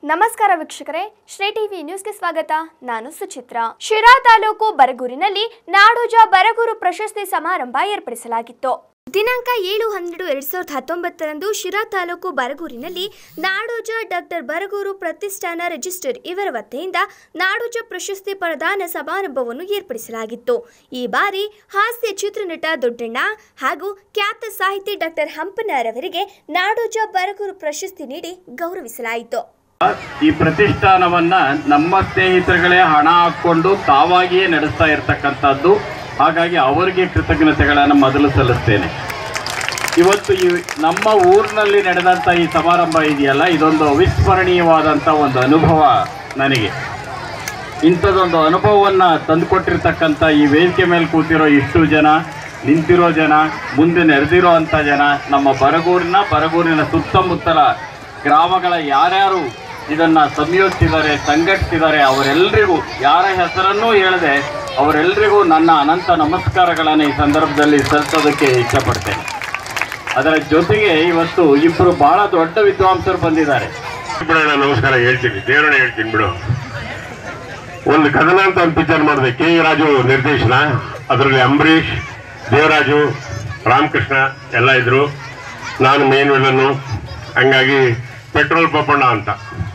ನಮಸ್ಕಾರ ವೀಕ್ಷಕರೇ ಶ್ರೀ ಟಿವಿ ನ್ಯೂಸ್ಗೆ ಸ್ವಾಗತ ನಾನು ಸುಚಿತ್ರಾ ಶಿರಾ ತಾಲೂಕು ಬರಗೂರಿನಲ್ಲಿ ನಾಡೋಜ ಬರಗೂರು ಪ್ರಶಸ್ತಿ ಸಮಾರಂಭ ಏರ್ಪಡಿಸಲಾಗಿತ್ತು ದಿನಾಂಕ ಏಳು ಹನ್ನೆರಡು ಎರಡ್ ಸಾವಿರದ ಹತ್ತೊಂಬತ್ತರಂದು ಶಿರಾ ತಾಲೂಕು ಬರಗೂರಿನಲ್ಲಿ ನಾಡೋಜ ಡಾಕ್ಟರ್ ಬರಗೂರು ಪ್ರತಿಷ್ಠಾನ ರಿಜಿಸ್ಟರ್ ಇವರ ವತಿಯಿಂದ ನಾಡೋಜ ಪ್ರಶಸ್ತಿ ಪ್ರದಾನ ಸಮಾರಂಭವನ್ನು ಏರ್ಪಡಿಸಲಾಗಿತ್ತು ಈ ಬಾರಿ ಹಾಸ್ಯ ಚಿತ್ರನಟ ದೊಡ್ಡಣ್ಣ ಹಾಗೂ ಖ್ಯಾತ ಸಾಹಿತಿ ಡಾಕ್ಟರ್ ಹಂಪನರವರಿಗೆ ನಾಡೋಜ ಬರಗೂರು ಪ್ರಶಸ್ತಿ ನೀಡಿ ಗೌರವಿಸಲಾಯಿತು ಈ ಪ್ರತಿಷ್ಠಾನವನ್ನ ನಮ್ಮ ಸ್ನೇಹಿತರುಗಳೇ ಹಣ ಹಾಕೊಂಡು ತಾವಾಗಿಯೇ ನಡೆಸ್ತಾ ಇರ್ತಕ್ಕಂಥದ್ದು ಹಾಗಾಗಿ ಅವರಿಗೆ ಕೃತಜ್ಞತೆಗಳನ್ನು ಮೊದಲು ಸಲ್ಲಿಸ್ತೇನೆ ಇವತ್ತು ಈ ನಮ್ಮ ಊರಿನಲ್ಲಿ ನಡೆದಂಥ ಈ ಸಮಾರಂಭ ಇದೆಯಲ್ಲ ಇದೊಂದು ಅವಿಸ್ಮರಣೀಯವಾದಂಥ ಒಂದು ಅನುಭವ ನನಗೆ ಇಂಥದ್ದೊಂದು ಅನುಭವವನ್ನು ತಂದುಕೊಟ್ಟಿರ್ತಕ್ಕಂಥ ಈ ವೇದಿಕೆ ಮೇಲೆ ಕೂತಿರೋ ಇಷ್ಟು ಜನ ನಿಂತಿರೋ ಜನ ಮುಂದೆ ನೆರೆದಿರೋ ಅಂಥ ಜನ ನಮ್ಮ ಬರಗೂರಿನ ಬರಗೂರಿನ ಸುತ್ತಮುತ್ತಲ ಗ್ರಾಮಗಳ ಯಾರ್ಯಾರು ಇದನ್ನು ಸಂಯೋಜಿಸಿದ್ದಾರೆ ಸಂಘಟಿಸಿದ್ದಾರೆ ಅವರೆಲ್ಲರಿಗೂ ಯಾರ ಹೆಸರನ್ನೂ ಹೇಳದೆ ಅವರೆಲ್ಲರಿಗೂ ನನ್ನ ಅನಂತ ನಮಸ್ಕಾರಗಳನ್ನು ಈ ಸಂದರ್ಭದಲ್ಲಿ ಸಲ್ಲಿಸೋದಕ್ಕೆ ಇಷ್ಟಪಡ್ತೇನೆ ಅದರ ಜೊತೆಗೆ ಇವತ್ತು ಇಬ್ಬರು ಬಹಳ ದೊಡ್ಡ ವಿದ್ವಾಂಸರು ಬಂದಿದ್ದಾರೆ ಬಿಡೋಣ ನಮಸ್ಕಾರ ಹೇಳ್ತೀನಿ ದೇವರನ್ನ ಹೇಳ್ತೀನಿ ಬಿಡು ಒಂದು ಕದನ ಅಂತ ಒಂದು ಪಿಕ್ಚರ್ ಮಾಡಿದೆ ಕೆ ಇ ರಾಜು ನಿರ್ದೇಶನ ಅದರಲ್ಲಿ ಅಂಬರೀಷ್ ದೇವರಾಜು ರಾಮಕೃಷ್ಣ ಎಲ್ಲ ಇದ್ರು ನಾನು ಮೇನ್ ವಿಲನ್ನು ಹಂಗಾಗಿ ಪೆಟ್ರೋಲ್ ಪಪ್ಪಣ್ಣ ಅಂತ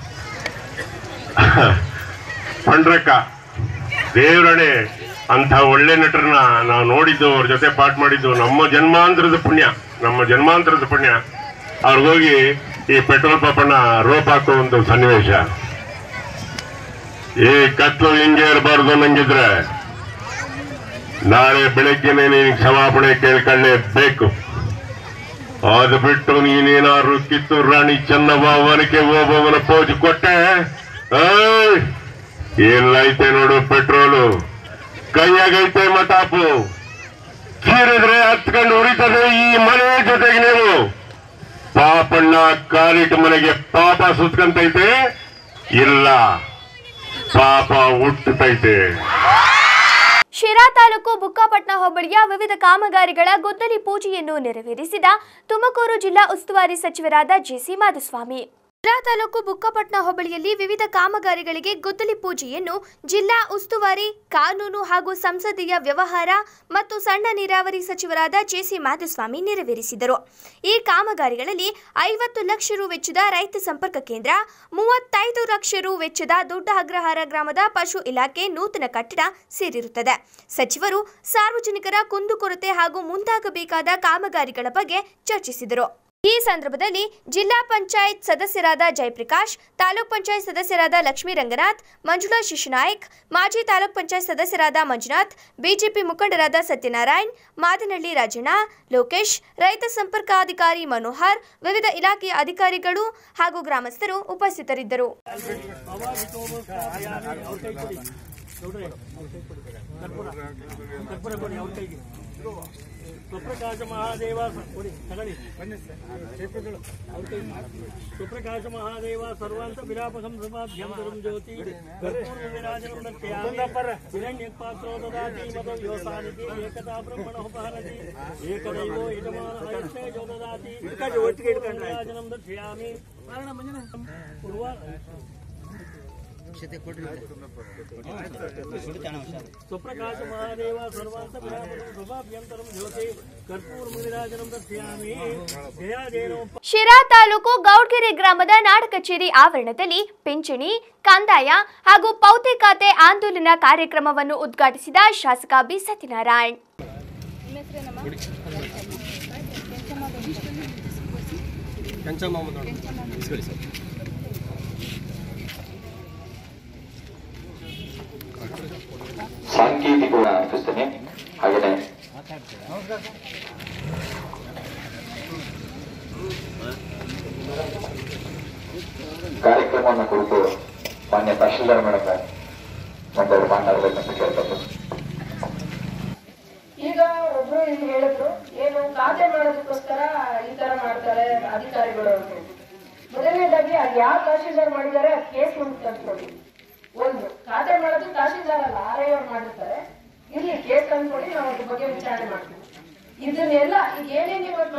ಪಂಡ್ರಕ್ಕ ದೇವರಣೆ ಅಂತ ಒಳ್ಳೆ ನಟರನ್ನ ನಾವು ನೋಡಿದ್ದು ಅವ್ರ ಜೊತೆ ಪಾಠ ಮಾಡಿದ್ದು ನಮ್ಮ ಜನ್ಮಾಂತರದ ಪುಣ್ಯ ನಮ್ಮ ಜನ್ಮಾಂತರದ ಪುಣ್ಯ ಅವ್ರಿಗೋಗಿ ಈ ಪೆಟ್ರೋಲ್ ಪಪ್ಪಣ್ಣ ರೋಪ್ ಹಾಕೋ ಒಂದು ಸನ್ನಿವೇಶ ಈ ಕತ್ಲು ಹಿಂಗೆ ಇರಬಾರ್ದು ನಂಗಿದ್ರೆ ನಾಳೆ ಬೆಳಗ್ಗೆನೆ ನಿನಗೆ ಕ್ಷಮಾಪಣೆ ಕೇಳ್ಕೊಳ್ಳೇಬೇಕು ಅದು ಬಿಟ್ಟು ನೀನೇನಾದ್ರು ಕಿತ್ತೂರು ರಾಣಿ ಚೆನ್ನಬಾವನಕ್ಕೆ ಓಬವ್ವನ ಪೋಜ್ ಕೊಟ್ಟೆ ಏಯ್! ಎಲ್ಲೈತೆ ನೋಡು ಪೆಟ್ರೋಲು ಕೈಯಾಗೈತೆ ಮಟಾಪು ಚೀರಿದ್ರೆ ಹತ್ಕೊಂಡು ಉರಿತದೆ ಈ ಮನೆ ಜೊತೆಗೆ ನೀವು ಪಾಪಣ್ಣ ಕಾಲಿಟ್ಟು ಮನೆಗೆ ಪಾಪ ಸುತ್ಕಂತೈತೆ ಇಲ್ಲ ಪಾಪ ಹುಟ್ಟತೈತೆ ಶಿರಾ ತಾಲೂಕು ಬುಕ್ಕಾಪಟ್ನ ಹೋಬಳಿಯ ವಿವಿಧ ಕಾಮಗಾರಿಗಳ ಗುದ್ದಲಿ ಪೂಜೆಯನ್ನು ನೆರವೇರಿಸಿದ ತುಮಕೂರು ಜಿಲ್ಲಾ ಉಸ್ತುವಾರಿ ಸಚಿವರಾದ ಜೆಸಿ ಮಾಧುಸ್ವಾಮಿ ಶಿರಾ ತಾಲೂಕು ಬುಕ್ಕಾಪಟ್ನ ಹೋಬಳಿಯಲ್ಲಿ ವಿವಿಧ ಕಾಮಗಾರಿಗಳಿಗೆ ಗುದ್ದಲಿ ಪೂಜೆಯನ್ನು ಜಿಲ್ಲಾ ಉಸ್ತುವಾರಿ ಕಾನೂನು ಹಾಗೂ ಸಂಸದೀಯ ವ್ಯವಹಾರ ಮತ್ತು ಸಣ್ಣ ನೀರಾವರಿ ಸಚಿವರಾದ ಜೆಸಿ ಮಾಧುಸ್ವಾಮಿ ನೆರವೇರಿಸಿದರು ಈ ಕಾಮಗಾರಿಗಳಲ್ಲಿ ಐವತ್ತು ಲಕ್ಷ ರು ವೆಚ್ಚದ ರೈತ ಸಂಪರ್ಕ ಕೇಂದ್ರ ಮೂವತ್ತೈದು ಲಕ್ಷ ರು ವೆಚ್ಚದ ದೊಡ್ಡ ಅಗ್ರಹಾರ ಗ್ರಾಮದ ಪಶು ಇಲಾಖೆ ನೂತನ ಕಟ್ಟಡ ಸೇರಿರುತ್ತದೆ ಸಚಿವರು ಸಾರ್ವಜನಿಕರ ಕುಂದುಕೊರತೆ ಹಾಗೂ ಮುಂದಾಗಬೇಕಾದ ಕಾಮಗಾರಿಗಳ ಬಗ್ಗೆ ಚರ್ಚಿಸಿದರು ಈ ಸಂದರ್ಭದಲ್ಲಿ ಜಿಲ್ಲಾ ಪಂಚಾಯತ್ ಸದಸ್ಯರಾದ ಜಯಪ್ರಕಾಶ್ ತಾಲೂಕ್ ಪಂಚಾಯತ್ ಸದಸ್ಯರಾದ ಲಕ್ಷ್ಮೀ ರಂಗನಾಥ್ ಮಂಜುಳಾ ಶಿಶುನಾಯಕ್ ಮಾಜಿ ತಾಲೂಕ್ ಪಂಚಾಯತ್ ಸದಸ್ಯರಾದ ಮಂಜುನಾಥ್ ಬಿಜೆಪಿ ಮುಖಂಡರಾದ ಸತ್ಯನಾರಾಯಣ್ ಮಾದನಹಳ್ಳಿ ರಾಜಣ್ಣ ಲೋಕೇಶ್ ರೈತ ಸಂಪರ್ಕಾಧಿಕಾರಿ ಮನೋಹರ್ ವಿವಿಧ ಇಲಾಖೆಯ ಅಧಿಕಾರಿಗಳು ಹಾಗೂ ಗ್ರಾಮಸ್ಥರು ಉಪಸ್ಥಿತರಿದ್ದರು ಸುಪ್ರಕಾಶ ಮಹಾದೇವ ಕೊಡಿ ತಗೊಳ್ಳಿ ಸುಪ್ರಕಾಶ ಮಹಾದೇವ ಸರ್ವಾಂತ ವಿರಾಪಕಂ ಸಮಾಭ್ಯಂತರಂ ಜ್ಯೋತಿ ಕರ್ಪೂರ ವಿರಾಜನಂ ದರ್ಶಯಾಮಿ ಹಿರಣ್ಯ ಪಾತ್ರೋ ದದಾತಿ ಮದ ಯೋಸಾನಿತಿ ಏಕದಾ ಬ್ರಹ್ಮಣೋಪಹರತಿ ಏಕದೈವೋ ಯಜಮಾನ ಅಯಸ್ಮೇ ಯೋ ದದಾತಿ ವಿರಾಜನಂ ದರ್ಶಯಾಮಿ ಪೂರ್ವ ಸುಪ್ರಕಾಶ ಮಹಾದೇವ ಸರ್ವಾಂತ ವಿರಾಪಕಂ ಸಮಾಭ್ಯಂತರಂ ಜ್ಯೋತಿ ಕರ್ಪೂರ ವಿರಾಜನಂ ದರ್ಶಯಾಮಿ ಜಯ ಜಯನೋ ಶಿರಾ ತಾಲೂಕು ಗೌಡ್ಗೆರೆ ಗ್ರಾಮದ ನಾಡ ಕಚೇರಿ ಆವರಣದಲ್ಲಿ ಪಿಂಚಣಿ ಕಂದಾಯ ಹಾಗೂ ಪೌತೆ ಖಾತೆ ಆಂದೋಲನ ಕಾರ್ಯಕ್ರಮವನ್ನು ಉದ್ಘಾಟಿಸಿದ ಶಾಸಕ ಬಿ ಸತ್ಯನಾರಾಯಣ್ ಸಾಂಕೇತಿಕವಾಗಿ ಅರ್ಪಿಸ್ತೇನೆ ಹಾಗೆಯೇ ಕಾರ್ಯಕ್ರಮವನ್ನು ಕುರಿತು ಮಾನ್ಯ ತಹಶೀಲ್ದಾರ್ ಮೇಡಮ್ ಒಂದೆರಡು ಮಾತನಾಡಬೇಕಂತ ಕೇಳ್ಕೊಂಡು ಈಗ ಒಬ್ರು ಹಿಂಗ್ ಹೇಳಿದ್ರು ಏನು ಖಾತೆ ಮಾಡೋದಕ್ಕೋಸ್ಕರ ಈ ತರ ಮಾಡ್ತಾರೆ ಅಧಿಕಾರಿಗಳು ಅಂತ ಹೇಳಿ. ಮೊದಲನೇದಾಗಿ ಅದು ಯಾವ ತಹಶೀಲ್ದಾರ್ ಮಾಡಿದ್ದಾರೆ ಅದು ಕೇಸ್ ನಮ್ಗೆ ತಂದ್ಕೊಡಿ ಒಂದು ಖಾತೆ ಮಾಡೋದು ತಹಶೀಲ್ದಾರ್ ಅಲ್ಲ ಆರ್ ಐ ಅವ್ರು ಮಾಡಿರ್ತಾರೆ ಇಲ್ಲಿ ಕೇಸ್ ತಂದ್ಕೊಡಿ ನಾವು ಅದ್ರ ಬಗ್ಗೆ ವಿಚಾರಣೆ ಮಾಡ್ತೀವಿ ಇದನ್ನೆಲ್ಲ ಈಗ ಏನೇನು ಇವತ್ತು ಮಾನ್ಯ ಶಾಸಕ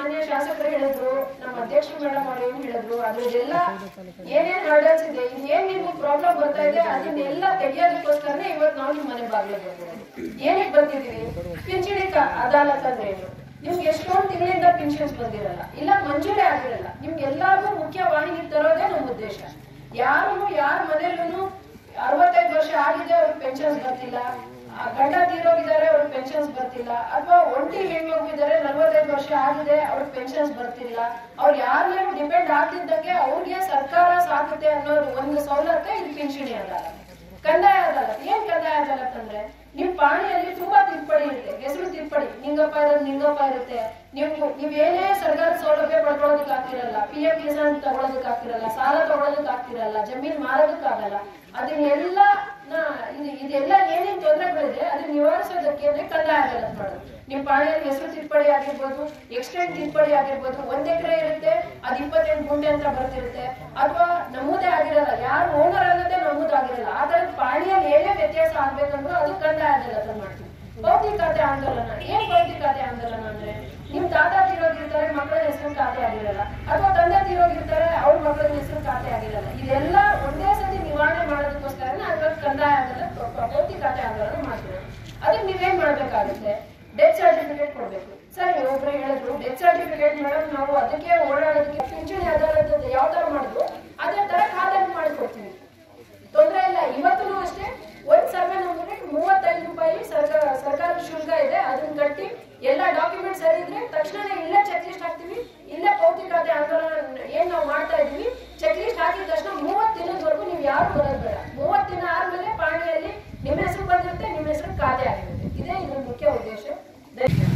ಶಾಸಕರು ಹೇಳಿದ್ರು ನಮ್ಮ ಅಧ್ಯಕ್ಷರು ಮೇಡಮ್ ಅವ್ರು ಏನ್ ಹೇಳಿದ್ರು ಅದ್ರದ್ದೆಲ್ಲ ಏನೇನ್ ಹರ್ಡಲ್ಸ್ ಇದೆ ಇದೇನ್ ನಿಮ್ಗೆ ಪ್ರಾಬ್ಲಮ್ ಬರ್ತಾ ಇದೆ ಅದನ್ನೆಲ್ಲ ತೆಗಿಯೋದಕ್ಕೋಸ್ಕರನೇ ಇವತ್ತು ನಾವು ನಿಮ್ಮ ಮನೆ ಬಾಗಿಲು ಬಂದಿರೋದು ಏನಕ್ಕೆ ಬಂದಿದೀವಿ ಪಿಂಚಣಿ ಕ- ಅದಾಲತ್ ಅಂದ್ರೆ ಏನು ನಿಮ್ಗೆ ಎಷ್ಟೊಂದು ತಿಂಗಳಿಂದ ಪಿನ್ಷನ್ಸ್ ಬಂದಿರಲ್ಲ ಇಲ್ಲ ಮಂಜೂರಿ ಆಗಿರಲ್ಲ ನಿಮ್ಗೆ ಎಲ್ಲಾರ್ಗೂ ಮುಖ್ಯ ವಾಹಿನಿ ತರೋದೇ ನಮ್ಮ ಉದ್ದೇಶ ಯಾರು ಯಾರ ಮನೆಯಲ್ಲೂ ಅರವತ್ತೈದು ವರ್ಷ ಆಗಿದೆ ಅವ್ರಿಗೆ ಪೆನ್ಷನ್ಸ್ ಬರ್ತಿಲ್ಲ ಆ ಗಂಡ ತೀರೋಗಿದ್ದಾರೆ ಅವ್ರಿಗೆ ಪೆನ್ಷನ್ಸ್ ಬರ್ತಿಲ್ಲ ಅಥವಾ ಒಂಟಿ ಹೆಣ್ಮಗುವಿದ್ದಾರೆ ನಲ್ವತ್ತೈದು ವರ್ಷ ಆಗಿದೆ ಅವ್ರಿಗೆ ಪೆನ್ಷನ್ಸ್ ಬರ್ತಿಲ್ಲ ಅವ್ರು ಯಾರ ಮೇಲೆ ಡಿಪೆಂಡ್ ಆಗ್ತಿದ್ದಂಗೆ ಅವ್ರಿಗೆ ಸರ್ಕಾರ ಸಾಕುತ್ತೆ ಅನ್ನೋದು ಒಂದು ಸವಲತ್ತೆ ಇದು ಪಿಂಚಣಿ ಅದಾಲತ್ ಕಂದಾಯ ಅದಾಲತ್ ಏನ್ ಕಂದಾಯ ಅದಾಲತ್ ಅಂದ್ರೆ ನಿಮ್ ಪಾಣಿಯಲ್ಲಿ ತುಂಬಾ ತಿದ್ದುಪಡಿ ಇರುತ್ತೆ ಹೆಸರು ತಿದ್ದುಪಡಿ ನಿಂಗಪ್ಪ ಇರೋದು ನಿಂಗಪ್ಪ ಇರುತ್ತೆ ನೀವು ನೀವೇನೇ ಸರ್ಕಾರದ ಸೌಲಭ್ಯ ಪಡ್ಕೊಳ್ಳೋದಕ್ ಆಗ್ತಿರಲ್ಲ ಪಿ ಎಂ ಕಿಸಾನ್ ತಗೊಳೋದಕ್ ಆಗ್ತಿರಲ್ಲ ಸಾಲ ತಗೊಳೋದಕ್ ಆಗ್ತಿರಲ್ಲ ಜಮೀನ್ ಮಾರೋದಕ್ ಆಗಲ್ಲ ಅದನ್ನೆಲ್ಲ ಇದು ಇದೆಲ್ಲ ಏನೇನ್ ತೊಂದರೆಗಳಿದೆ ಅದನ್ನ ನಿವಾರಿಸೋದಕ್ಕೆ ಕಂದಾಯ ಅದಾಲತ್ ಮಾಡೋದು ನಿಮ್ ಪಾಣಿಯಲ್ಲಿ ಹೆಸರು ತಿದ್ದುಪಡಿ ಆಗಿರ್ಬೋದು ಎಕ್ಸ್ಟೆಂಟ್ ತಿದ್ದುಪಡಿ ಆಗಿರ್ಬೋದು ಒಂದ್ ಎಕರೆ ಇರುತ್ತೆ ಅದ್ ಇಪ್ಪತ್ತೆಂಟು ಗುಂಟೆ ಅಂತ ಬರ್ತಿರುತ್ತೆ ಅಥವಾ ನಮೂದೇ ಆಗಿರಲ್ಲ ಯಾರು ಓನರ್ ಅನ್ನೋದೇ ನಮೂದಾಗಿರಲ್ಲ ಆ ತರದ ಪಾಣಿಯಲ್ಲಿ ಏನೇ ವ್ಯತ್ಯಾಸ ಆಗ್ಬೇಕಂದ್ರೂ ಅದು ಕಂದಾಯ ಅದಾಲತ್ ಮಾಡ್ತೀವಿ ಭೌತಿಕ ಖಾತೆ ಆಂದೋಲನ ಏನ್ ಭೌತಿಕ ಖಾತೆ ಆಂದೋಲನ ಅಂದ್ರೆ ನಿಮ್ ತಾತ ತೀರೋಗಿರ್ತಾರೆ ಮಕ್ಕಳ ಹೆಸರು ಖಾತೆ ಆಗಿರಲ್ಲ ಅಥವಾ ತಂದೆ ತೀರೋಗಿರ್ತಾರೆ ಅವ್ರ ಮಕ್ಕಳ ಹೆಸರು ಖಾತೆ ಆಗಿರಲ್ಲ ಇದೆಲ್ಲ ಒಂದೇ ಸತಿ ನಿವಾರಣೆ ಮಾಡೋದಕ್ಕೋಸ್ಕರ ಅದ್ರಲ್ಲಿ ಕಂದಾಯ ಆಂದೋಲನ ಭೌತಿಕ ಖಾತೆ ಆಂದೋಲನ ಮಾಡ್ತೀವಿ ಅದಕ್ಕೆ ನೀವೇನ್ ಮಾಡ್ಬೇಕಾಗುತ್ತೆ ಡೆತ್ ಸರ್ಟಿಫಿಕೇಟ್ ಕೊಡ್ಬೇಕು ಸರಿ ಒಬ್ರು ಹೇಳಿದ್ರು ಡೆತ್ ಸರ್ಟಿಫಿಕೇಟ್ ಮೇಡಮ್ ನಾವು ಅದಕ್ಕೆ ಓಡಾಡೋದಕ್ಕೆ ಪಿಂಚಣಿ ಅದಾಲತ್ ಯಾವ ತರ ಮಾಡಿದ್ರು ಅದೇ ತರ ಖಾತೆ ಮಾಡ್ಕೊಡ್ತೀವಿ ತೊಂದ್ರೆ ಇಲ್ಲ ಇವತ್ತೂ ಅಷ್ಟೇ ಒಂದ್ ಸರ್ವೆ ನಂಬರ್ಗೆ ಮೂವತ್ತೈದು ರೂಪಾಯಿ ಸರ್ಕಾರ ಸರ್ಕಾರದ ಶುಲ್ಕ ಇದೆ ಅದನ್ನ ಕಟ್ಟಿ ಎಲ್ಲ ಡಾಕ್ಯುಮೆಂಟ್ ಸರಿ ಇದ್ರೆ ತಕ್ಷಣ ಇಲ್ಲೇ ಚೆಕ್ ಲಿಸ್ಟ್ ಹಾಕ್ತಿವಿ ಇಲ್ಲೇ ಭೌತಿಕಾದೆ ಆಂದೋಲನ ಏನ್ ನಾವು ಮಾಡ್ತಾ ಇದೀವಿ ಚೆಕ್ ಲಿಸ್ಟ್ ಹಾಕಿದ ತಕ್ಷಣ ಮೂವತ್ ದಿನದವರೆಗೂ ನೀವು ಯಾರು ಬರೋದು ಬೇಡ ಮೂವತ್ ದಿನ ಆದ್ಮೇಲೆ ಪಾಣಿಯಲ್ಲಿ ನಿಮ್ಮ ಹೆಸರು ಬಂದಿರುತ್ತೆ ನಿಮ್ಮ ಹೆಸರು ಖಾತೆ ಆಗಿರುತ್ತೆ ಇದೇ ಇದ್ರ ಮುಖ್ಯ ಉದ್ದೇಶ ದಯವಿಟ್ಟು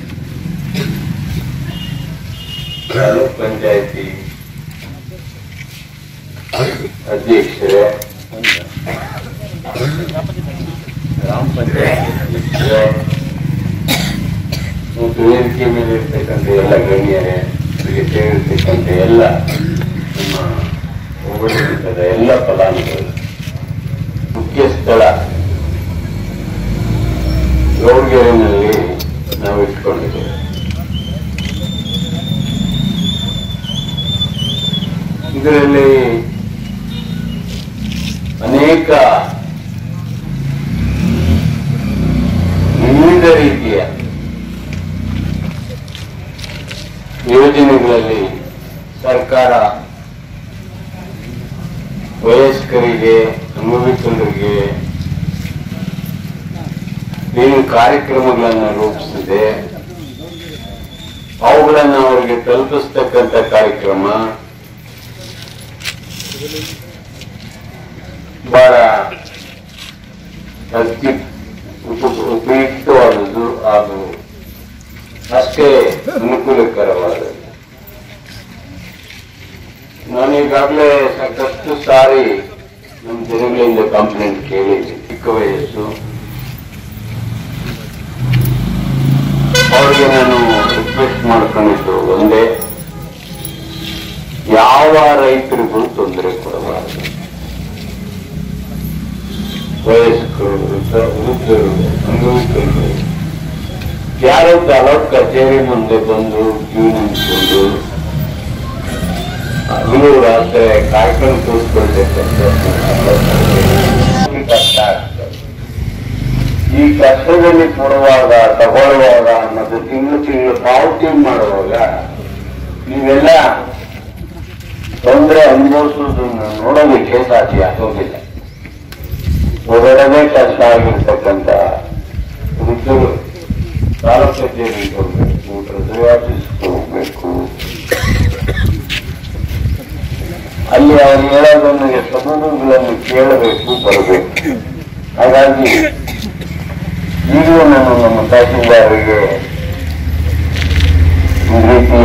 ತಾಲೂಕ್ ಪಂಚಾಯತಿ ಅಧ್ಯಕ್ಷರೇ ಗ್ರಾಮ ಪಂಚಾಯತಿ ಅಧ್ಯಕ್ಷರೇ ಮತ್ತು ವೇದಿಕೆ ಮೇಲೆ ಇರ್ತಕ್ಕಂಥ ಎಲ್ಲ ಗಣ್ಯರೇ ಇವರಿಗೆ ಸೇರಿರ್ತಕ್ಕಂಥ ಎಲ್ಲ ನಮ್ಮ ಹೋಬಳಿದ ಎಲ್ಲ ಫಲಾನುಭವಿಗಳು ಮುಖ್ಯ ಸ್ಥಳ ಗೌಡ್ಗೆರೆನಲ್ಲಿ ನಾವು ಇಟ್ಕೊಂಡಿದ್ದೇವೆ ಇದರಲ್ಲಿ ಅನೇಕ ವಿವಿಧ ರೀತಿಯ ಯೋಜನೆಗಳಲ್ಲಿ ಸರ್ಕಾರ ವಯಸ್ಕರಿಗೆ ಅಂಗವಿಕಲರಿಗೆ ಏನು ಕಾರ್ಯಕ್ರಮಗಳನ್ನು ರೂಪಿಸಿದೆ ಅವುಗಳನ್ನು ಅವರಿಗೆ ತಲುಪಿಸ್ತಕ್ಕಂಥ ಕಾರ್ಯಕ್ರಮ ಬಹಳ ಅತಿ ಉಪ- ಉಪಯುಕ್ತವಾದದ್ದು ಹಾಗೂ ಅಷ್ಟೇ ಅನುಕೂಲಕರವಾದದ್ದು ನಾನು ಈಗಾಗಲೇ ಸಾಕಷ್ಟು ಸಾರಿ ನಮ್ಮ ಜನಗಳಿಂದ ಕಂಪ್ಲೇಂಟ್ ಕೇಳಿದ್ದೆ ಚಿಕ್ಕ ವಯಸ್ಸು ಅವ್ರಿಗೆ ನಾನು ರಿಕ್ವೆಸ್ಟ್ ಮಾಡ್ಕೊಂಡಿದ್ದು ಒಂದೇ ಯಾವ ರೈತರಿಗೂ ತೊಂದರೆ ಕೊಡಬಾರದು ವಯಸ್ಕರು ವೃದ್ಧ ವೃದ್ಧರು ಅಂಗವಿಕಲರು ಯಾರೋ ತಾಲೂಕ್ ಕಚೇರಿ ಮುಂದೆ ಬಂದು ಕ್ಯೂ ನಿಂತ್ಕೊಂಡು ಹಗಲು ರಾತ್ರಿ ಕಾರ್ಯಕ್ರಮ ತೋರಿಸ್ಕೊಳ್ತಕ್ಕಂಥ ಕಷ್ಟ ಆಗ್ತದೆ ಈ ಕಷ್ಟದಲ್ಲಿ ಕೊಡುವಾಗ ತಗೊಳ್ಳುವಾಗ ಮತ್ತು ತಿಂಗಳು ತಿಂಗಳು ಪಾವತಿ ಮಾಡುವಾಗ ನೀವೆಲ್ಲ ತೊಂದರೆ ಅನುಭವಿಸುವುದನ್ನು ನೋಡೋದಕ್ಕೆ ಸಾಧ್ಯ ಆಗೋದಿಲ್ಲ ಹೊರಗಡೆ ಕಷ್ಟ ಆಗಿರ್ತಕ್ಕಂಥ ವೃದ್ಧರು ತಾಲೂಕು ಕಚೇರಿಗೆ ಹೋಗ್ಬೇಕು ಟ್ರೆಸರಿ ಆಫೀಸ್ಗೆ ಹೋಗ್ಬೇಕು ಅಲ್ಲಿ ಅವ್ರು ಹೇಳೋದನ್ನು ಸಬೂಬುಗಳನ್ನು ಕೇಳಬೇಕು ಬರಬೇಕು ಹಾಗಾಗಿ ಈಗಲೂ ನಾನು ನಮ್ಮ ತಹಸೀಲ್ದಾರರಿಗೆ ಈ ರೀತಿಯ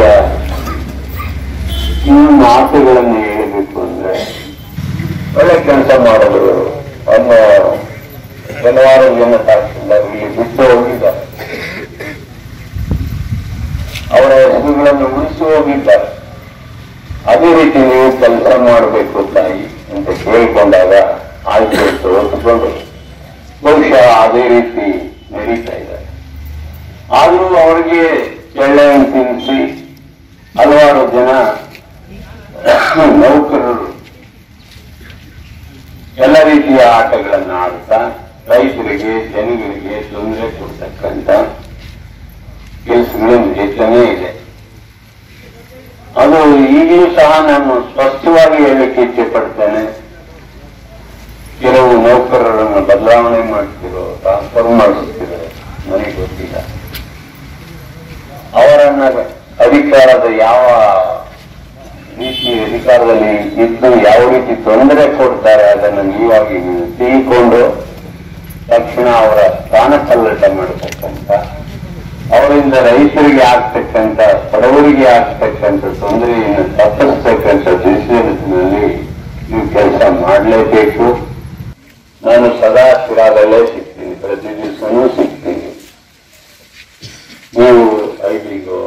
ಈ ಮಾತುಗಳನ್ನು ಹೇಳಬೇಕು ಅಂದ್ರೆ ಒಳ್ಳೆ ಕೆಲಸ ಮಾಡಿದ್ರು ಅನ್ನೋ ಕೆಲವಾರು ಜನ ತಹಸೀಲ್ದಾರ್ ಇಲ್ಲಿ ಬಿಟ್ಟು ಹೋಗಿದ್ದಾರೆ ಅವರ ಹೆಸರುಗಳನ್ನು ಉಳಿಸಿ ಹೋಗಿದ್ದಾರೆ ಅದೇ ರೀತಿ ನೀವು ಕೆಲಸ ಮಾಡಬೇಕು ತಾಯಿ ಅಂತ ಕೇಳಿಕೊಂಡಾಗ ಆಯ್ತು ಅಂತ ಒಪ್ಪಿಕೊಂಡು ಬಹುಶಃ ಅದೇ ರೀತಿ ನಡೀತಾ ಇದೆ ಆದರೂ ಅವರಿಗೆ ಎಳ್ಳೆಯನ್ನು ತಿನ್ನಿಸಿ ಹಲವಾರು ಜನ ನೌಕರರು ಎಲ್ಲ ರೀತಿಯ ಆಟಗಳನ್ನು ಆಡ್ತಾ ರೈತರಿಗೆ ಜನಗಳಿಗೆ ತೊಂದರೆ ಕೊಡ್ತಕ್ಕಂಥ ಕೆಲಸಗಳು ನಡೀತಾನೇ ಇದೆ ಅದು ಈಗಲೂ ಸಹ ನಾನು ಸ್ಪಷ್ಟವಾಗಿ ಹೇಳಲಿಕ್ಕೆ ಇಚ್ಛೆ ಪಡ್ತೇನೆ ಕೆಲವು ನೌಕರರನ್ನು ಬದಲಾವಣೆ ಮಾಡ್ತಿರೋ ಟ್ರಾನ್ಸ್ಫರ್ ಮಾಡಿಸ್ತಿರೋ ನನಗೆ ಗೊತ್ತಿಲ್ಲ ಅವರನ್ನ ಅಧಿಕಾರದ ಯಾವ ರೀತಿ ಅಧಿಕಾರದಲ್ಲಿ ಇದ್ದು ಯಾವ ರೀತಿ ತೊಂದರೆ ಕೊಡ್ತಾರೆ ಅದನ್ನು ನೀವಾಗಿ ನೀವು ತಿಳ್ಕೊಂಡು ತಕ್ಷಣ ಅವರ ಸ್ಥಾನ ಪಲ್ಲಟ ಮಾಡತಕ್ಕಂತ ಅವರಿಂದ ರೈತರಿಗೆ ಆಗ್ತಕ್ಕಂಥ ಬಡವರಿಗೆ ಆಗ್ತಕ್ಕಂಥ ತೊಂದರೆಯನ್ನು ತಪ್ಪಿಸ್ತಕ್ಕಂಥ ದಿಶೆಯಲ್ಲಿ ನೀವು ಕೆಲಸ ಮಾಡಲೇಬೇಕು ನಾನು ಸದಾ ಶಿರಾದಲ್ಲೇ ಸಿಗ್ತೀನಿ ಪ್ರತಿ ದಿವಸನೂ ಸಿಗ್ತೀನಿ ನೀವು ಐಬಿಗೋ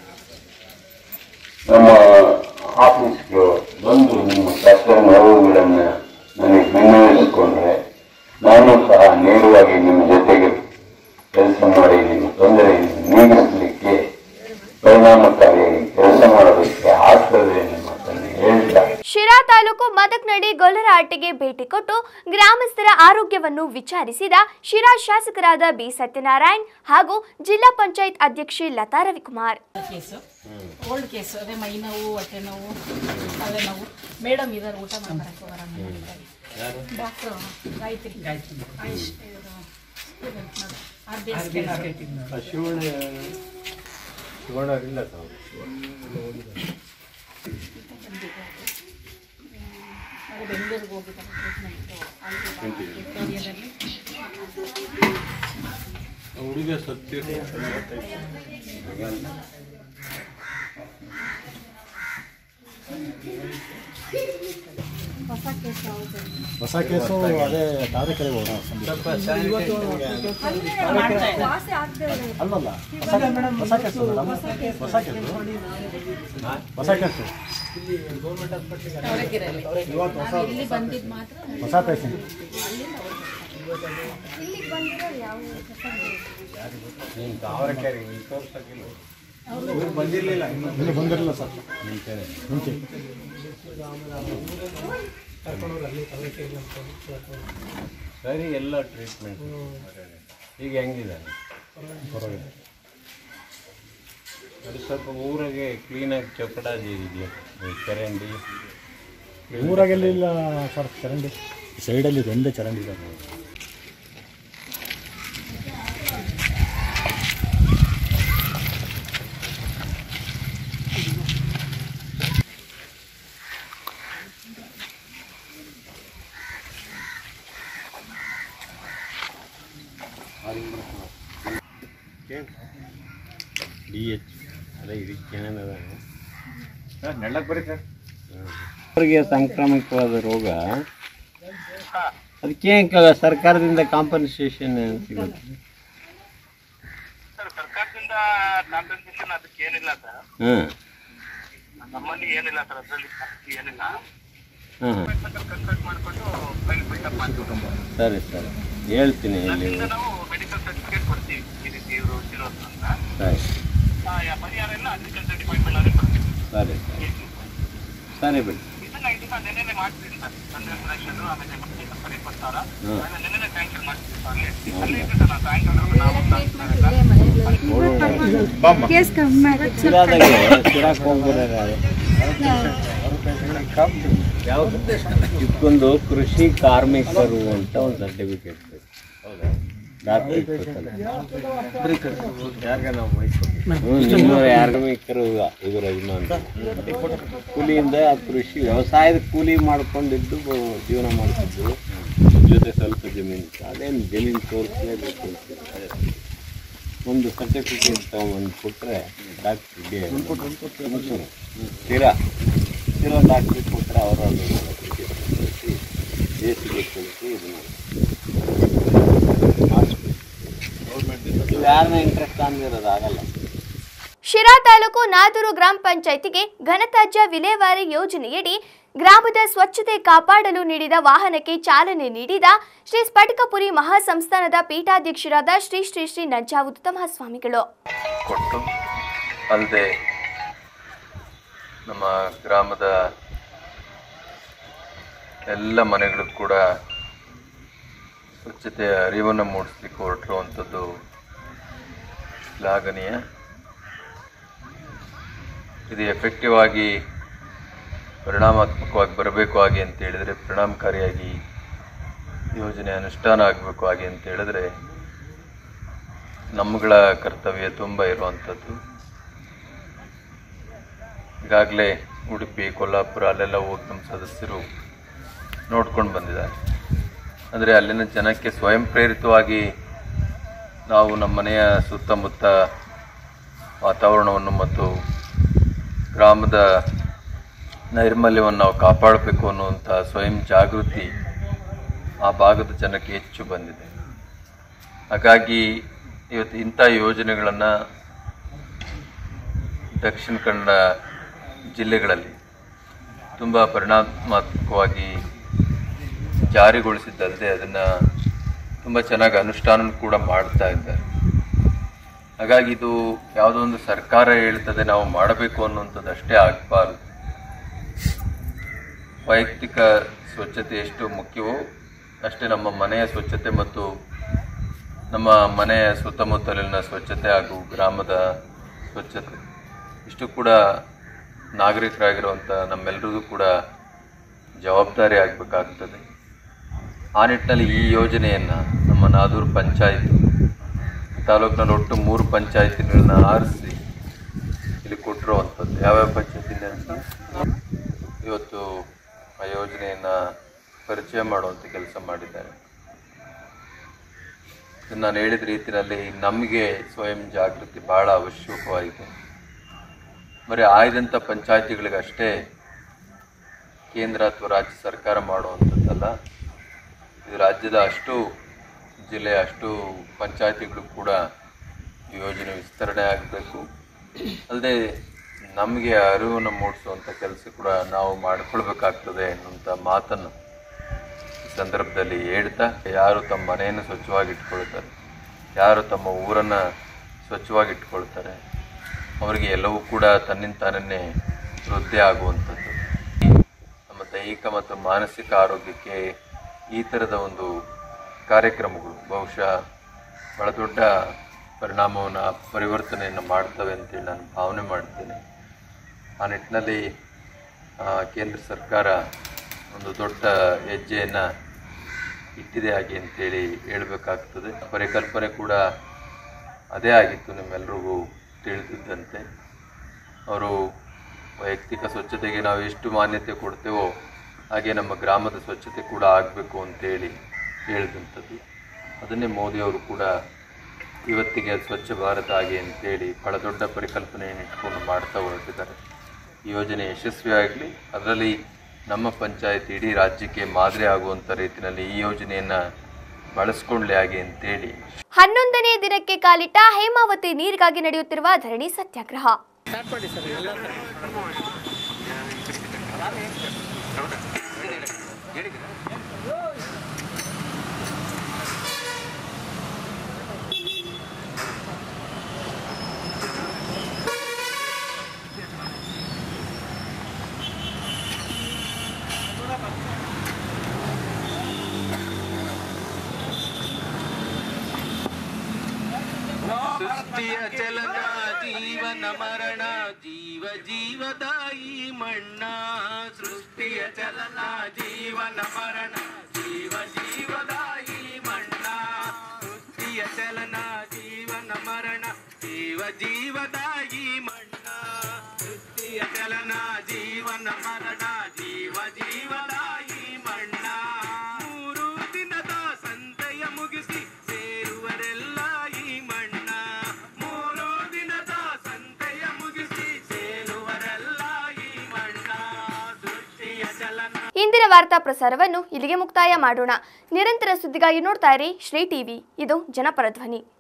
ನಮ್ಮ ಆಫೀಸ್ಗೆ ಬಂದು ನಿಮ್ಮ ಕಷ್ಟ ನೋವುಗಳನ್ನ ನನಗೆ ವಿನ್ನವಿಸಿಕೊಂಡ್ರೆ ನಾನು ಸಹ ನೇರವಾಗಿ ನಿಮ್ಮ ಜೊತೆಗೆ ಕೆಲಸ ಮಾಡಿ ನಿಮ್ಮ ತೊಂದರೆಯನ್ನು ನೀಗಿಸಲಿಕ್ಕೆ ಪರಿಣಾಮಕಾರಿಯಾಗಿ ಕೆಲಸ ಮಾಡೋದಕ್ಕೆ ಆಗ್ತದೆ ಅನ್ನೋ ಮಾತನ್ನು ಹೇಳ್ತಾ ಶಿರಾ ತಾಲೂಕು ಮದಕ್ನಡಿ ಗೊಲ್ಲರಹಟ್ಟಿಗೆ ಭೇಟಿ ಕೊಟ್ಟು ಗ್ರಾಮಸ್ಥರ ಆರೋಗ್ಯವನ್ನು ವಿಚಾರಿಸಿದ ಶಿರಾ ಶಾಸಕರಾದ ಬಿ ಸತ್ಯನಾರಾಯಣ್ ಹಾಗೂ ಜಿಲ್ಲಾ ಪಂಚಾಯತ್ ಅಧ್ಯಕ್ಷೆ Latha Ravikumar case old case ಅದೇ ಮೈ ನೋವು ಹೊಟ್ಟೆ ನೋವು ಅದೇ ನೋವು ಮೇಡಮ್ ಇದ್ದಾರೆ ಊಟ ಮಾಡ್ಬರಕ್ಕೆ ಬರೋಣ ಡಾಕ್ಟ್ರು ಗಾಯತ್ರಿ ಆಯುಷ್ ಇವರು ಆರ್ ಬಿ ಎಸ್ ಅದೇ ಬೆಂಗಳೂರಿಗೆ ಹೋಗಿದ್ದಾರೆ ಟ್ರೀಟ್ಮೆಂಟು ಅಲ್ಲಿ ವಿಕ್ಟೋರಿಯಾದಲ್ಲಿ ಹೊಸ ಕೇಸು ಅದೇ ತಾರೀಕರಿಗೆ ಹೋಗೋಣ ಅಲ್ಲಲ್ಲ ಹೊಸ ಹೊಸ ಕೇಸು ಮೇಡಮ್ ಹೊಸ ಕೇಸು ಹೊಸ ಕೇಸು ಅವರಕ್ಕಿರಲಿ ನಾವು ಇಲ್ಲಿ ಬಂದಿದ್ದು ಮಾತ್ರ ಹೊಸ ಪೇಷಂಟ್ ಇಲ್ಲಿ ಬಂದಿರಲಿಲ್ಲ ಸರ್ ಮುಂಚೆ ಸರಿ ಎಲ್ಲ ಟ್ರೀಟ್ಮೆಂಟ್ ಈಗ ಹೆಂಗಿದ್ದಾನೆ ಪರವಾಗಿಲ್ಲ ಅದು ಸ್ವಲ್ಪ ಊರಾಗೆ ಕ್ಲೀನಾಗಿ ಚೊಕಡಾಜಿ ಇದೆಯಾ ಈ ಚರಂಡಿ ಊರಾಗೆಲ್ಲ ಸರ್ ಚರಂಡಿ ಸೈಡಲ್ಲಿ ಒಂದೇ ಚರಂಡಿ ಇದೆ ಡಿ ಎಚ್ ಅದೇ ಇದಕ್ಕೆ ಏನೇನದ ಬರೀ ಸರ್ ಅವರಿಗೆ ಸಾಂಕ್ರಾಮಿಕವಾದ ರೋಗ ಅದಕ್ಕೆ ಸರ್ಕಾರದಿಂದ ಕಾಂಪನ್ಸೇಷನ್ ಸಿಗುತ್ತೆ ಸರ್ ಸರ್ಕಾರದಿಂದ ಕಾಂಪನ್ಸೇಷನ್ ಅದಕ್ಕೆ ಏನಿಲ್ಲ ಸರ್ ಹಾಂ ನಮ್ಮಲ್ಲಿ ಏನಿಲ್ಲ ಸರ್ ಅದರಲ್ಲಿ ಏನಿಲ್ಲ ಹಾಂ ಕನ್ಸಲ್ಟ್ ಮಾಡಿಕೊಂಡು ಫೈಲ್ ಬಿಲ್ಡಪ್ ಮಾಡ್ತೀವಿ ಸರಿ ಸರಿ ಹೇಳ್ತೀನಿ ಇಲ್ಲಿ ಅದರಿಂದ ನಾವು ಮೆಡಿಕಲ್ ಸರ್ಟಿಫಿಕೇಟ್ ಕೊಡ್ತೀವಿ ಈ ರೀತಿ ಇವರು ಇರೋದು ಅಂತ ಸರಿ ಆ, ಯಾ- ಪರಿಹಾರ ಎಲ್ಲ ಅಗ್ರಿಕಲ್ಚರ್ ಡಿಪಾರ್ಟ್ಮೆಂಟ್ ಅವರಿಗೆ ಕೊಡ್ತೀವಿ ಸರಿ ಸರಿ ಬಿಡಿ ಇದನ್ನ ಇದನ್ನ ನೆನ್ನೆನೆ ಮಾಡ್ತೀವಿ ಸರ್ ತಂದೆ ಕಲೆಕ್ಷನ್ ಆಮೇಲೆ ಮತ್ತೆ ಸರ್ ಇಪ್ಪತ್ತು ಸಾವಿರ ಹ್ಮ್. ಆಮೇಲೆ ನೆನ್ನೆನೆ ಸ್ಯಾಂಕ್ಷನ್ ಮಾಡ್ತೀವಿ ಸರ್ ಅಲ್ಲಿ ಅಲ್ಲೇ ಇದೆ ಸರ್ ನಾವು ಸಾಯಂಕಾಲ ನಾವು ಶಿರಾದಾಗೆ ಶಿರಾಕ್ ಹೋಗ್ಬಿಡೋರು ಯಾವ ಇದಕ್ಕೊಂದು ಕೃಷಿ ಕಾರ್ಮಿಕರು ಅಂತ ಒಂದು ಸರ್ಟಿಫಿಕೇಟ್ ಬೇಕು ಡಾಕ್ಟರ್ ಕಾರ್ಮಿಕರು ಇವರು ಯಜಮಾನ ಕೂಲಿಯಿಂದ ಆ ಕೃಷಿ ವ್ಯವಸಾಯದ ಕೂಲಿ ಮಾಡ್ಕೊಂಡಿದ್ದು ಬ- ಜೀವನ ಮಾಡ್ತಿದ್ರು ಜೊತೆ ಸ್ವಲ್ಪ ಜಮೀನು ಇತ್ತು. ಅದೇನು ಜಮೀನು ತೋರಿಸಲೇಬೇಕು ಅಂತ ಅದೇ. ಒಂದು ಸರ್ಟಿಫಿಕೇಟ್ ತಗೊಂಡು ಕೊಟ್ಟರೆ ಡಾಕ್ಟ್ರಿಗೆ ತೀರಾ ತೀರಾ ಡಾಕ್ಟ್ರಿಗೆ ಕೊಟ್ಟರೆ ಅವರು ಅದು ದೇಶಕ್ಕೆ ಕಳಿಸಿ ಇದನ್ನು ಮಾಡಿಸ್ಬೇಕು ಯಾರನ್ನ ಇಂಟ್ರೆಸ್ಟ್ ಅಂದಿರೋದು ಆಗಲ್ಲ ಶಿರಾ ತಾಲೂಕು ನಾದೂರು ಗ್ರಾಮ ಪಂಚಾಯಿತಿಗೆ ಘನತ್ಯಾಜ್ಯ ವಿಲೇವಾರಿ ಯೋಜನೆಯಡಿ ಗ್ರಾಮದ ಸ್ವಚ್ಛತೆ ಕಾಪಾಡಲು ನೀಡಿದ ವಾಹನಕ್ಕೆ ಚಾಲನೆ ನೀಡಿದ ಶ್ರೀ ಸ್ಫಟಿಕಪುರಿ ಮಹಾಸಂಸ್ಥಾನದ ಪೀಠಾಧ್ಯಕ್ಷರಾದ ಶ್ರೀ ಶ್ರೀ ಶ್ರೀ ನಂಜಾವುತ್ತಮ ಸ್ವಾಮಿಗಳು ಕೊಟ್ಟು ಅಲ್ಲದೆ ನಮ್ಮ ಗ್ರಾಮದ ಎಲ್ಲ ಮನೆಗಳಿಗೂ ಕೂಡ ಸ್ವಚ್ಛತೆಯ ಅರಿವನ್ನು ಮೂಡಿಸ್ಲಿಕ್ಕೆ ಹೊರಟಿರುವಂಥದ್ದು ಶ್ಲಾಘನೀಯ ಇದು ಎಫೆಕ್ಟಿವ್ ಆಗಿ ಪರಿಣಾಮಾತ್ಮಕವಾಗಿ ಬರಬೇಕು ಹಾಗೆ ಅಂತ ಹೇಳಿದರೆ ಪರಿಣಾಮಕಾರಿಯಾಗಿ ಯೋಜನೆ ಅನುಷ್ಠಾನ ಆಗಬೇಕು ಹಾಗೆ ಅಂತ ಹೇಳಿದ್ರೆ ನಮ್ಮಗಳ ಕರ್ತವ್ಯ ತುಂಬ ಇರುವಂಥದ್ದು ಈಗಾಗಲೇ ಉಡುಪಿ ಕೊಲ್ಲಾಪುರ ಅಲ್ಲೆಲ್ಲ ಹೋಗಿ ನಮ್ಮ ಸದಸ್ಯರು ನೋಡ್ಕೊಂಡು ಬಂದಿದ್ದಾರೆ ಅಂದರೆ ಅಲ್ಲಿನ ಜನಕ್ಕೆ ಸ್ವಯಂ ಪ್ರೇರಿತವಾಗಿ ನಾವು ನಮ್ಮ ಮನೆಯ ಸುತ್ತಮುತ್ತ ವಾತಾವರಣವನ್ನು ಮತ್ತು ಗ್ರಾಮದ ನೈರ್ಮಲ್ಯವನ್ನು ನಾವು ಕಾಪಾಡಬೇಕು ಅನ್ನುವಂಥ ಸ್ವಯಂ ಜಾಗೃತಿ ಆ ಭಾಗದ ಜನಕ್ಕೆ ಹೆಚ್ಚು ಬಂದಿದೆ ಹಾಗಾಗಿ ಇವತ್ತು ಇಂಥ ಯೋಜನೆಗಳನ್ನು ದಕ್ಷಿಣ ಕನ್ನಡ ಜಿಲ್ಲೆಗಳಲ್ಲಿ ತುಂಬ ಪರಿಣಾಮಾತ್ಮಕವಾಗಿ ಜಾರಿಗೊಳಿಸಿದ್ದಲ್ಲದೆ ಅದನ್ನು ತುಂಬ ಚೆನ್ನಾಗಿ ಅನುಷ್ಠಾನ ಕೂಡ ಮಾಡ್ತಾ ಇದ್ದಾರೆ ಹಾಗಾಗಿ ಇದು ಯಾವುದೋ ಒಂದು ಸರ್ಕಾರ ಹೇಳ್ತದೆ ನಾವು ಮಾಡಬೇಕು ಅನ್ನುವಂಥದ್ದು ಅಷ್ಟೇ ಆಗಬಾರ್ದು ವೈಯಕ್ತಿಕ ಸ್ವಚ್ಛತೆ ಎಷ್ಟು ಮುಖ್ಯವೋ ಅಷ್ಟೇ ನಮ್ಮ ಮನೆಯ ಸ್ವಚ್ಛತೆ ಮತ್ತು ನಮ್ಮ ಮನೆಯ ಸುತ್ತಮುತ್ತಲಿನ ಸ್ವಚ್ಛತೆ ಹಾಗೂ ಗ್ರಾಮದ ಸ್ವಚ್ಛತೆ ಇಷ್ಟು ಕೂಡ ನಾಗರಿಕರಾಗಿರುವಂಥ ನಮ್ಮೆಲ್ಲರಿಗೂ ಕೂಡ ಜವಾಬ್ದಾರಿ ಆಗಬೇಕಾಗ್ತದೆ ಆ ನಿಟ್ಟಿನಲ್ಲಿ ಈ ಯೋಜನೆಯನ್ನು ನಮ್ಮ ನಾದೂರು ಪಂಚಾಯತ್ ತಾಲೂಕಿನಲ್ಲಿ ಒಟ್ಟು ಮೂರು ಪಂಚಾಯತಿಗಳನ್ನ ಆರಿಸಿ ಇಲ್ಲಿ ಕೊಟ್ಟಿರುವಂಥದ್ದು ಯಾವ್ಯಾವ ಪಂಚಾಯತಿನ ಅಂತ ಇವತ್ತು ಆ ಯೋಜನೆಯನ್ನು ಪರಿಚಯ ಮಾಡುವಂಥ ಕೆಲಸ ಮಾಡಿದ್ದಾರೆ ಇದನ್ನ ನಾನು ಹೇಳಿದ ರೀತಿಯಲ್ಲಿ ನಮಗೆ ಸ್ವಯಂ ಜಾಗೃತಿ ಬಹಳ ಅವಶ್ಯಕವಾಗಿದೆ ಬರೀ ಆಯ್ದಂಥ ಪಂಚಾಯತಿಗಳಿಗಷ್ಟೇ ಕೇಂದ್ರ ಅಥವಾ ರಾಜ್ಯ ಸರ್ಕಾರ ಮಾಡುವಂಥದ್ದಲ್ಲ ಇದು ರಾಜ್ಯದ ಅಷ್ಟು ಜಿಲ್ಲೆಯ ಅಷ್ಟು ಪಂಚಾಯತಿಗಳು ಕೂಡ ಈ ಯೋಜನೆ ವಿಸ್ತರಣೆ ಆಗಬೇಕು ಅಲ್ಲದೆ ನಮಗೆ ಅರಿವನ್ನು ಮೂಡಿಸುವಂಥ ಕೆಲಸ ಕೂಡ ನಾವು ಮಾಡಿಕೊಳ್ಬೇಕಾಗ್ತದೆ ಅನ್ನುವಂಥ ಮಾತನ್ನು ಈ ಸಂದರ್ಭದಲ್ಲಿ ಹೇಳ್ತಾ ಯಾರು ತಮ್ಮ ಮನೆಯನ್ನು ಸ್ವಚ್ಛವಾಗಿ ಇಟ್ಕೊಳ್ತಾರೆ ಯಾರು ತಮ್ಮ ಊರನ್ನು ಸ್ವಚ್ಛವಾಗಿ ಇಟ್ಕೊಳ್ತಾರೆ ಅವರಿಗೆ ಎಲ್ಲವೂ ಕೂಡ ತನ್ನಿಂತಾನೇ ವೃದ್ಧಿ ಆಗುವಂಥದ್ದು ನಮ್ಮ ದೈಹಿಕ ಮತ್ತು ಮಾನಸಿಕ ಆರೋಗ್ಯಕ್ಕೆ ಈ ಥರದ ಒಂದು ಕಾರ್ಯಕ್ರಮಗಳು ಬಹುಶಃ ಬಹಳ ದೊಡ್ಡ ಪರಿಣಾಮವನ್ನು ಪರಿವರ್ತನೆಯನ್ನು ಮಾಡ್ತವೆ ಅಂತೇಳಿ ನಾನು ಭಾವನೆ ಮಾಡ್ತೇನೆ ಆ ನಿಟ್ಟಿನಲ್ಲಿ ಆ, ಕೇಂದ್ರ ಸರ್ಕಾರ ಒಂದು ದೊಡ್ಡ ಹೆಜ್ಜೆಯನ್ನು ಇಟ್ಟಿದೆ ಹಾಗೆ ಅಂತೇಳಿ ಹೇಳಬೇಕಾಗ್ತದೆ ಪರಿಕಲ್ಪನೆ ಕೂಡ ಅದೇ ಆಗಿತ್ತು ನಿಮ್ಮೆಲ್ರಿಗೂ ತಿಳಿದಿದ್ದಂತೆ ಅವರು ವೈಯಕ್ತಿಕ ಸ್ವಚ್ಛತೆಗೆ ನಾವು ಎಷ್ಟು ಮಾನ್ಯತೆ ಕೊಡ್ತೇವೋ ಹಾಗೆ ನಮ್ಮ ಗ್ರಾಮದ ಸ್ವಚ್ಛತೆ ಕೂಡ ಆಗಬೇಕು ಅಂತೇಳಿ ಹೇಳಿದಂಥದ್ದು ಅದನ್ನೇ ಮೋದಿಯವರು ಕೂಡ ಇವತ್ತಿಗೆ ಸ್ವಚ್ಛ ಭಾರತ ಹಾಗೆ ಅಂತೇಳಿ ಬಹಳ ದೊಡ್ಡ ಪರಿಕಲ್ಪನೆಯನ್ನು ಇಟ್ಕೊಂಡು ಮಾಡ್ತಾ ಹೊರಟಿದ್ದಾರೆ ಈ ಯೋಜನೆ ಯಶಸ್ವಿಯಾಗಲಿ ಅದರಲ್ಲಿ ನಮ್ಮ ಪಂಚಾಯತ್ ಇಡೀ ರಾಜ್ಯಕ್ಕೆ ಮಾದರಿ ಆಗುವಂಥ ರೀತಿಯಲ್ಲಿ ಈ ಯೋಜನೆಯನ್ನು ಬಳಸ್ಕೊಳ್ಳಿ ಹಾಗೆ ಅಂತೇಳಿ ಹನ್ನೊಂದನೇ ದಿನಕ್ಕೆ ಕಾಲಿಟ್ಟ ಹೇಮಾವತಿ ನೀರಿಗಾಗಿ ನಡೆಯುತ್ತಿರುವ ಧರಣಿ ಸತ್ಯಾಗ್ರಹ ಸೃಷ್ಟಿಯ ಚಲನ ಜೀವನ ಮರಣ ಜೀವ ಜೀವದಾಯಿ ಮಣ್ಣ ಸೃಷ್ಟಿಯ ಚಲನ ಜೀವನ ಮರಣ ಜೀವ ಜೀವದಾಯಿ ಮಣ್ಣ ಸೃಷ್ಟಿಯ ಚಲನ ಜೀವನ ಮರಣ ಜೀವ ಜೀವದಾಯಿ ಮಣ್ಣ ಸೃಷ್ಟಿಯ ಚಲನ ಜೀವನ ಮರಣ ಜೀವ ಜೀವದಾಯಿ ಮಣ್ಣ ಮೂರು ದಿನದ ಸಂತೆಯ ಮುಗಿಸಿ ಸೇರುವರೆಲ್ಲ ಈ ಮಣ್ಣ ಮೂರು ದಿನದ ಸಂತೆಯ ಮುಗಿಸಿ ಸೇರುವರೆಲ್ಲ ಈ ಮಣ್ಣ ಸೃಷ್ಟಿಯ ಚಲನ ಇಂದಿನ ವಾರ್ತಾ ಪ್ರಸಾರವನ್ನು ಇಲ್ಲಿಗೆ ಮುಕ್ತಾಯ ಮಾಡೋಣ ನಿರಂತರ ಸುದ್ದಿಗಾಗಿ ನೋಡ್ತಾ ಇರಿ ಶ್ರೀ ಟಿವಿ ಇದು ಜನಪರ ಧ್ವನಿ